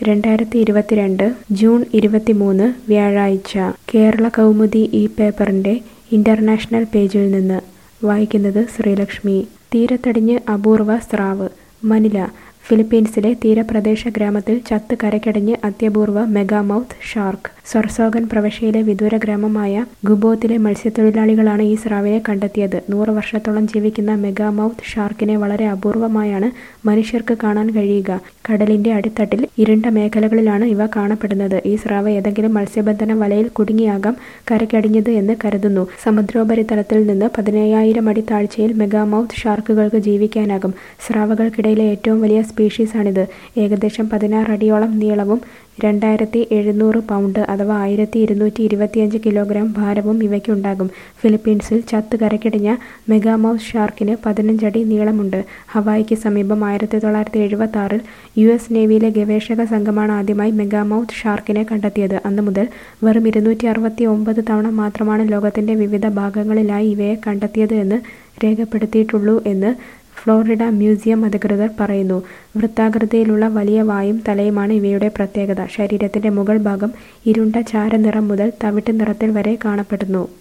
രണ്ടായിരത്തി ഇരുപത്തിരണ്ട് ജൂൺ ഇരുപത്തിമൂന്ന് വ്യാഴാഴ്ച കേരള കൗമുദി ഈ പേപ്പറിന്റെ ഇന്റർനാഷണൽ പേജിൽ നിന്ന് വായിക്കുന്നത് ശ്രീലക്ഷ്മി തീരത്തടിഞ്ഞ് അപൂർവ സ്രാവ് മനില ഫിലിപ്പീൻസിലെ തീരപ്രദേശ ഗ്രാമത്തിൽ ചത്ത് കരക്കടിഞ്ഞ് അത്യപൂർവ മെഗാമൗത്ത് ഷാർക്ക് സൊർസോഗൻ പ്രവിശ്യയിലെ വിദൂര ഗ്രാമമായ ഗുബോത്തിലെ മത്സ്യത്തൊഴിലാളികളാണ് ഈ സ്രാവിനെ കണ്ടെത്തിയത് നൂറ് വർഷത്തോളം ജീവിക്കുന്ന മെഗാമൗത്ത് ഷാർക്കിനെ വളരെ അപൂർവമായാണ് മനുഷ്യർക്ക് കാണാൻ കഴിയുക കടലിന്റെ അടിത്തട്ടിൽ ഇരുണ്ട മേഖലകളിലാണ് ഇവ കാണപ്പെടുന്നത് ഈ സ്രാവ് ഏതെങ്കിലും മത്സ്യബന്ധന വലയിൽ കുടുങ്ങിയാകാം കരക്കടിഞ്ഞത് എന്ന് കരുതുന്നു സമുദ്രോപരിതലത്തിൽ നിന്ന് പതിനയ്യായിരം അടി താഴ്ചയിൽ മെഗാമൗത്ത് ഷാർക്കുകൾക്ക് ജീവിക്കാനാകും സ്രാവുകൾക്കിടയിലെ ഏറ്റവും വലിയ സ്പീഷീസാണിത് ഏകദേശം പതിനാറ് അടിയോളം നീളവും രണ്ടായിരത്തി എഴുന്നൂറ് പൗണ്ട് അഥവാ ആയിരത്തി ഇരുന്നൂറ്റി ഇരുപത്തിയഞ്ച് കിലോഗ്രാം ഭാരവും ഇവയ്ക്കുണ്ടാകും ഫിലിപ്പീൻസിൽ ചത്ത് കരക്കിടിഞ്ഞ മെഗാമൗസ് ഷാർക്കിന് പതിനഞ്ചടി നീളമുണ്ട് ഹവായിക്ക് സമീപം ആയിരത്തി തൊള്ളായിരത്തി എഴുപത്തി ആറിൽ യു എസ് നേവിയിലെ ഗവേഷക സംഘമാണ് ആദ്യമായി മെഗാമൗത്ത് ഷാർക്കിനെ കണ്ടെത്തിയത് അന്നു മുതൽ വെറും ഇരുന്നൂറ്റി അറുപത്തി ഒമ്പത് തവണ മാത്രമാണ് ലോകത്തിന്റെ വിവിധ ഭാഗങ്ങളിലായി ഇവയെ കണ്ടെത്തിയത് എന്ന് രേഖപ്പെടുത്തിയിട്ടുള്ളൂ എന്ന് ഫ്ലോറിഡ മ്യൂസിയം അധികൃതർ പറയുന്നു വൃത്താകൃതിയിലുള്ള വലിയ വായും തലയുമാണ് ഇവയുടെ പ്രത്യേകത ശരീരത്തിന്റെ മുകൾ ഭാഗം ഇരുണ്ട ചാരനിറം മുതൽ തവിട്ട് നിറത്തിൽ വരെ കാണപ്പെടുന്നു